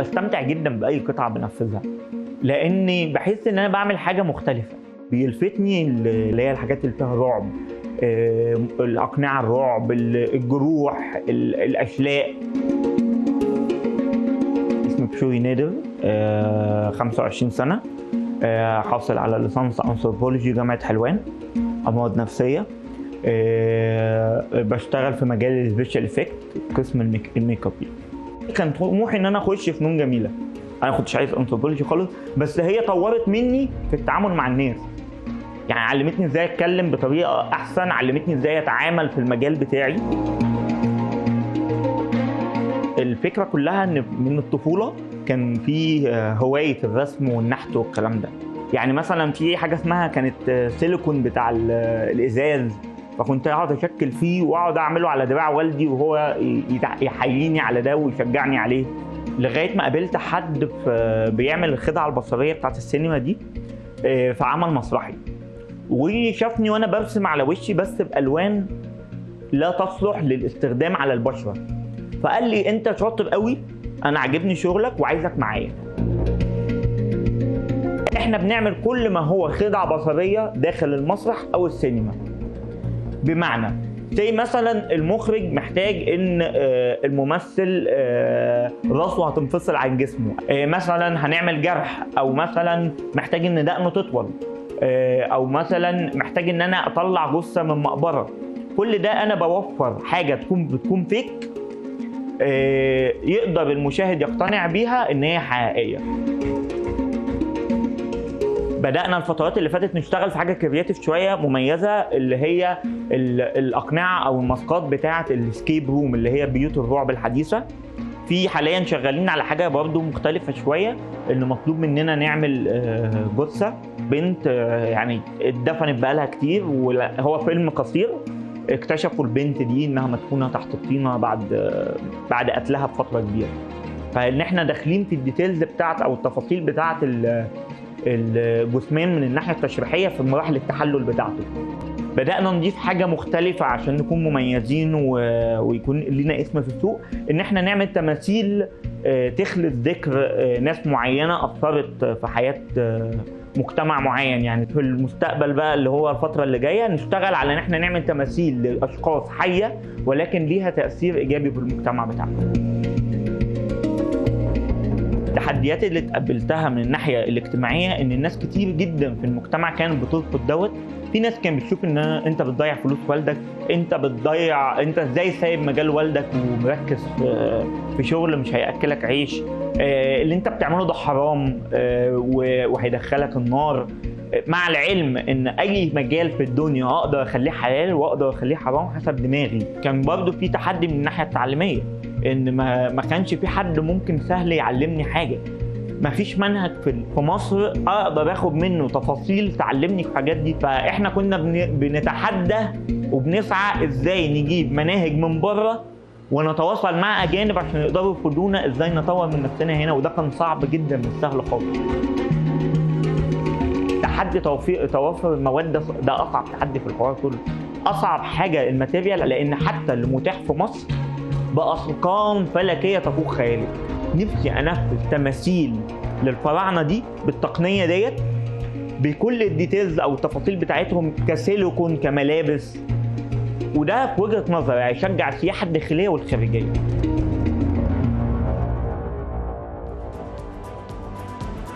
بستمتع جدا باي قطعه بنفذها لاني بحس ان انا بعمل حاجه مختلفه بيلفتني اللي هي الحاجات اللي فيها رعب آه، الاقنعه الرعب ال- الجروح ال- الاشلاء اسمي بشوي نادر آه، 25 سنه آه، حاصل على ليسانس انثروبولوجي جامعه حلوان امراض نفسيه آه، بشتغل في مجال السبيشال افكت قسم الميك الميك اب كان طموحي ان انا اخش فنون جميله انا ما كنتش عايز انثروبولوجي خالص بس هي طورت مني في التعامل مع الناس يعني علمتني ازاي اتكلم بطريقه احسن علمتني ازاي اتعامل في المجال بتاعي الفكره كلها ان من الطفوله كان في آه، هوايه الرسم والنحت والكلام ده يعني مثلا في حاجه اسمها كانت آه، سيليكون بتاع ال- آه، الازاز فكنت اقعد اشكل فيه واقعد اعمله على دراع والدي وهو ي- يتع- يحييني على ده ويشجعني عليه لغايه ما قابلت حد في بيعمل الخدعه البصريه بتاعت السينما دي آه، في عمل مسرحي وشافني وانا برسم على وشي بس بالوان لا تصلح للاستخدام على البشره فقال لي انت شاطر قوي انا عاجبني شغلك وعايزك معايا احنا بنعمل كل ما هو خدعه بصريه داخل المسرح او السينما بمعنى زي مثلا المخرج محتاج ان آه، الممثل آه، راسه هتنفصل عن جسمه آه، مثلا هنعمل جرح او مثلا محتاج ان دقنه تطول آه، او مثلا محتاج ان انا اطلع جثه من مقبره كل ده انا بوفر حاجه تكون بتكون فيك آه، يقدر المشاهد يقتنع بيها ان هي حقيقيه بدأنا الفترات اللي فاتت نشتغل في حاجة كرياتيف شوية مميزة اللي هي ال- الأقنعة أو الماسكات بتاعة السكيب روم اللي هي بيوت الرعب الحديثة في حاليا شغالين على حاجة برضو مختلفة شوية إن مطلوب مننا نعمل آه، جثة بنت آه، يعني اتدفنت بقالها كتير وهو فيلم قصير اكتشفوا البنت دي انها مدفونه تحت الطينه بعد آه، بعد قتلها بفتره كبيره فان احنا داخلين في الديتيلز بتاعت او التفاصيل بتاعت ال- الجثمان من الناحيه التشريحيه في مراحل التحلل بتاعته بدانا نضيف حاجه مختلفه عشان نكون مميزين و... ويكون لينا اسم في السوق ان احنا نعمل تماثيل آه، تخلد ذكر آه، ناس معينه اثرت في حياه آه، مجتمع معين يعني في المستقبل بقى اللي هو الفتره اللي جايه نشتغل على ان احنا نعمل تماثيل لاشخاص حيه ولكن ليها تاثير ايجابي في المجتمع بتاعنا التحديات اللي اتقابلتها من الناحيه الاجتماعيه ان الناس كتير جدا في المجتمع كانت بترفض دوت في ناس كانت بتشوف ان انت بتضيع فلوس والدك انت بتضيع انت ازاي سايب مجال والدك ومركز في, في شغل مش هياكلك عيش آه، اللي انت بتعمله ده حرام آه، و- وهيدخلك النار آه، مع العلم ان اي مجال في الدنيا اقدر اخليه حلال واقدر اخليه حرام حسب دماغي كان برضو في تحدي من الناحيه التعليميه ان ما ما كانش في حد ممكن سهل يعلمني حاجه ما فيش منهج في في مصر اقدر اخد منه تفاصيل تعلمني الحاجات دي فاحنا كنا بن- بنتحدى وبنسعى ازاي نجيب مناهج من بره ونتواصل مع اجانب عشان يقدروا يفيدونا ازاي نطور من نفسنا هنا وده كان صعب جدا مش سهل خالص تحدي توفير توفر المواد ده ده اصعب تحدي في الحوار كله اصعب حاجه الماتيريال لان حتى اللي متاح في مصر بارقام فلكيه تفوق خيالي نفسي انفذ تماثيل للفراعنه دي بالتقنيه ديت بكل الديتيلز او التفاصيل بتاعتهم كسيليكون كملابس وده في وجهه نظري هيشجع السياحه الداخليه والخارجيه